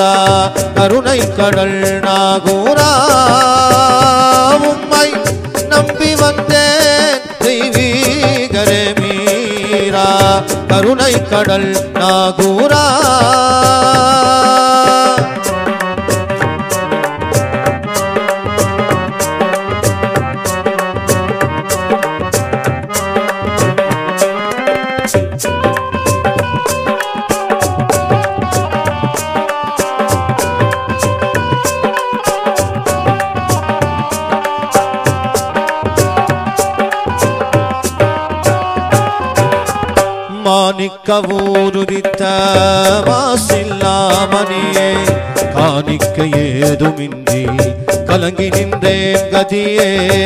மீரா கருணை கடல் நாகூரா உம்மை நம்பி வந்தேன் தெய்வீகரே மீரா கருணை கடல் நாகூரா மாணிக்க ஊருதித்த மாசில்லாமணியே காணிக்க ஏதுமின்றி கலங்கி நின்றேன் கதியே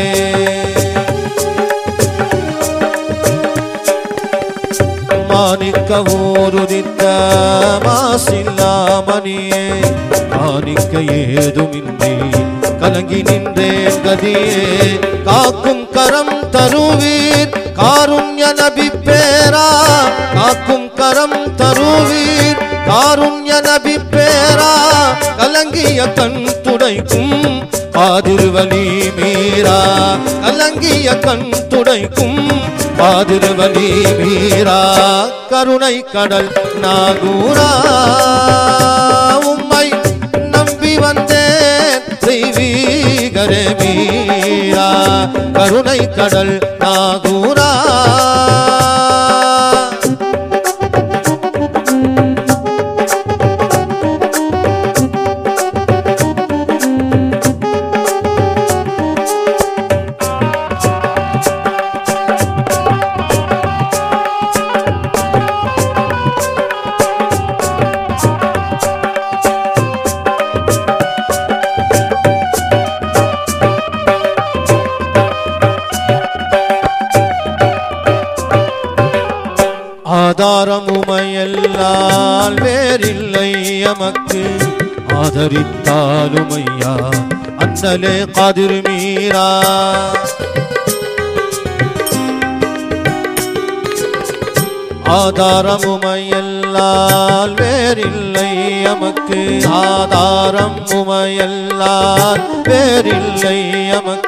மாணிக்க ஊருதித்த மாசில்லாமணியே காணிக்க ஏதுமின்றி கலங்கி நின்றேன் கதியே காக்கும் கரம் தருவீர் காருண்ய நபி பேரா காக்கும் கரம் தருவீர் காருண்ய நபி பேரா கலங்கிய கண் துடைக்கும் காதிருவலி மீரா கலங்கிய கண் துடைக்கும் காதிருவலி மீரா கருணை கடல் நாகூரா உம்மை நம்பி வந்தேன் தெய்வீகரே மீரா கருணை கடல் நாகூரா ஆதாரமுமையல்லால் வேறில்லை எமக்கு ஆதரித்தாலுமையா அந்தலே காதிர் மீரா ஆதாரமுமையல்லால் வேறில்லை எமக்கு ஆதாரம் உமையல்லால் வேறில்லை எமக்கு